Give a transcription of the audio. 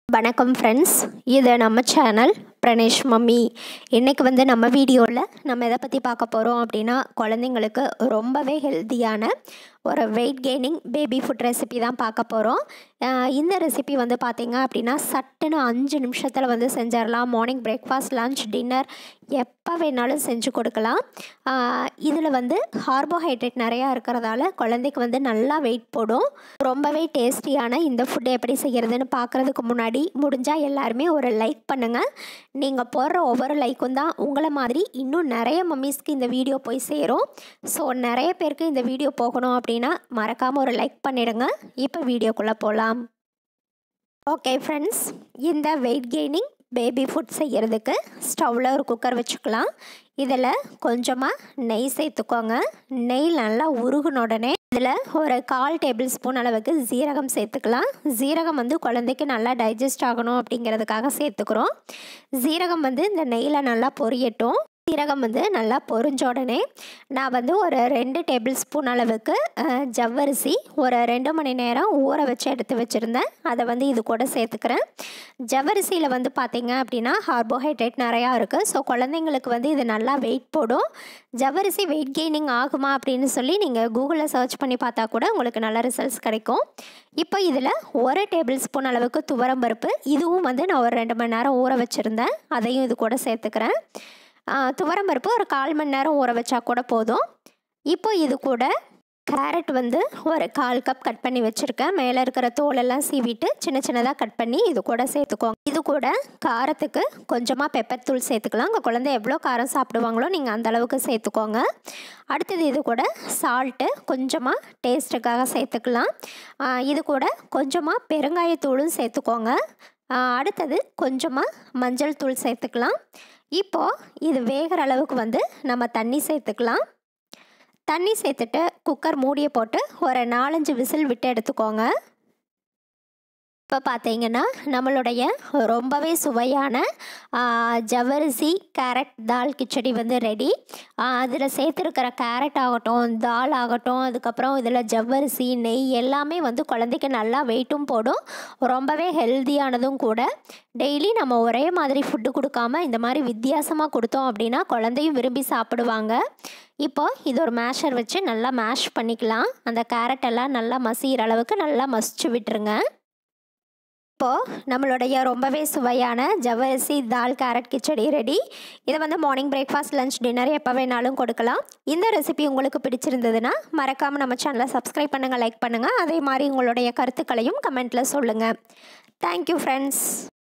வணக்கம் ஃப்ரெண்ட்ஸ் இது நம்ம சேனல் பிரணேஷ் மம்மி இன்றைக்கி வந்து நம்ம வீடியோவில் நம்ம எதை பற்றி பார்க்க போகிறோம் அப்படின்னா குழந்தைங்களுக்கு ரொம்பவே ஹெல்த்தியான ஒரு weight gaining baby food recipe தான் பார்க்க போகிறோம் இந்த ரெசிபி வந்து பார்த்திங்க அப்படின்னா சட்டுன்னு அஞ்சு நிமிஷத்தில் வந்து செஞ்சிடலாம் மார்னிங் பிரேக்ஃபாஸ்ட் லன்ச் டின்னர் எப்போ வேணாலும் செஞ்சு கொடுக்கலாம் இதில் வந்து கார்போஹைட்ரேட் நிறையா இருக்கிறதால குழந்தைக்கு வந்து நல்லா வெயிட் போடும் ரொம்பவே டேஸ்டியான இந்த ஃபுட்டை எப்படி செய்கிறதுன்னு பார்க்குறதுக்கு முன்னாடி முடிஞ்சால் எல்லாருமே ஒரு லைக் பண்ணுங்கள் நீங்கள் போடுற ஒவ்வொரு லைக்கும் தான் உங்களை மாதிரி இன்னும் நிறைய மம்மீஸ்க்கு இந்த வீடியோ போய் சேரும் ஸோ நிறைய பேருக்கு இந்த வீடியோ போகணும் அப்படின்னா மறக்காமல் ஒரு லைக் பண்ணிடுங்க இப்போ வீடியோக்குள்ளே போகலாம் ஓகே ஃப்ரெண்ட்ஸ் இந்த வெயிட் கெய்னிங் பேபி ஃபுட் செய்கிறதுக்கு ஸ்டவ்வில் ஒரு குக்கர் வச்சுக்கலாம் இதில் கொஞ்சமாக நெய் சேர்த்துக்கோங்க நெய் நல்லா உருகுன உடனே இதில் ஒரு கால் டேபிள் ஸ்பூன் அளவுக்கு ஜீரகம் சேர்த்துக்கலாம் ஜீரகம் வந்து குழந்தைக்கு நல்லா டைஜஸ்ட் ஆகணும் அப்படிங்கிறதுக்காக சேர்த்துக்கிறோம் ஜீரகம் வந்து இந்த நெய்யில் நல்லா பொரியட்டும் சீரகம் வந்து நல்லா பொரிஞ்ச உடனே நான் வந்து ஒரு ரெண்டு டேபிள் ஸ்பூன் அளவுக்கு ஜவ்வரிசி ஒரு ரெண்டு மணி நேரம் ஊற வச்சு எடுத்து வச்சுருந்தேன் அதை வந்து இது கூட சேர்த்துக்கிறேன் ஜவ்வரிசியில் வந்து பார்த்திங்க அப்படின்னா கார்போஹைட்ரேட் நிறையா இருக்குது ஸோ குழந்தைங்களுக்கு வந்து இது நல்லா வெயிட் போடும் ஜவ்வரிசி வெயிட் கெய்னிங் ஆகுமா அப்படின்னு சொல்லி நீங்கள் கூகுளில் சர்ச் பண்ணி பார்த்தா கூட உங்களுக்கு நல்ல ரிசல்ட்ஸ் கிடைக்கும் இப்போ இதில் ஒரு டேபிள் ஸ்பூன் அளவுக்கு துவரம் பருப்பு இதுவும் வந்து நான் ஒரு ரெண்டு மணி நேரம் ஊற வச்சுருந்தேன் அதையும் இது கூட சேர்த்துக்கிறேன் துவரம் பருப்பு ஒரு கால் மணி நேரம் ஊற வச்சா கூட போதும் இப்போ இது கூட கேரட் வந்து ஒரு கால் கப் கட் பண்ணி வச்சுருக்கேன் மேலே இருக்கிற தோலெல்லாம் சீவிட்டு சின்ன சின்னதாக கட் பண்ணி இது கூட சேர்த்துக்கோங்க இது கூட காரத்துக்கு கொஞ்சமாக பெப்பர் தூள் சேர்த்துக்கலாம் உங்கள் குழந்தை எவ்வளோ காரம் சாப்பிடுவாங்களோ நீங்கள் அந்த அளவுக்கு சேர்த்துக்கோங்க அடுத்தது இது கூட சால்ட்டு கொஞ்சமாக டேஸ்ட்டுக்காக சேர்த்துக்கலாம் இது கூட கொஞ்சமாக பெருங்காயத்தூளும் சேர்த்துக்கோங்க அடுத்தது கொஞ்சமாக மஞ்சள் தூள் சேர்த்துக்கலாம் இப்போது இது வேகிற அளவுக்கு வந்து நம்ம தண்ணி சேர்த்துக்கலாம் தண்ணி சேர்த்துட்டு குக்கர் மூடியை போட்டு ஒரு நாலஞ்சு விசில் விட்டு எடுத்துக்கோங்க இப்போ பார்த்தீங்கன்னா நம்மளுடைய ரொம்பவே சுவையான ஜவ்வரிசி கேரட் தால் கிச்சடி வந்து ரெடி அதில் சேர்த்துருக்கிற கேரட் ஆகட்டும் தால் ஆகட்டும் அதுக்கப்புறம் இதில் ஜவ்வரிசி நெய் எல்லாமே வந்து குழந்தைக்கு நல்லா வெயிட்டும் போடும் ரொம்பவே ஹெல்த்தியானதும் கூட டெய்லி நம்ம ஒரே மாதிரி ஃபுட்டு கொடுக்காம இந்த மாதிரி வித்தியாசமாக கொடுத்தோம் அப்படின்னா குழந்தையும் விரும்பி சாப்பிடுவாங்க இப்போ இது ஒரு மேஷர் வச்சு நல்லா மேஷ் பண்ணிக்கலாம் அந்த கேரட் எல்லாம் நல்லா மசிகிற அளவுக்கு நல்லா மசிச்சு விட்டுருங்க இப்போது நம்மளுடைய ரொம்பவே சுவையான ஜவ்வரிசி தால் கேரட் கிச்சடி ரெடி இதை வந்து மார்னிங் பிரேக்ஃபாஸ்ட் லஞ்ச் டின்னர் எப்போ வேணாலும் கொடுக்கலாம் இந்த ரெசிபி உங்களுக்கு பிடிச்சிருந்ததுன்னா மறக்காமல் நம்ம சேனலை சப்ஸ்கிரைப் பண்ணுங்கள் லைக் பண்ணுங்கள் அதே மாதிரி உங்களுடைய கருத்துக்களையும் கமெண்ட்டில் சொல்லுங்கள் தேங்க்யூ ஃப்ரெண்ட்ஸ்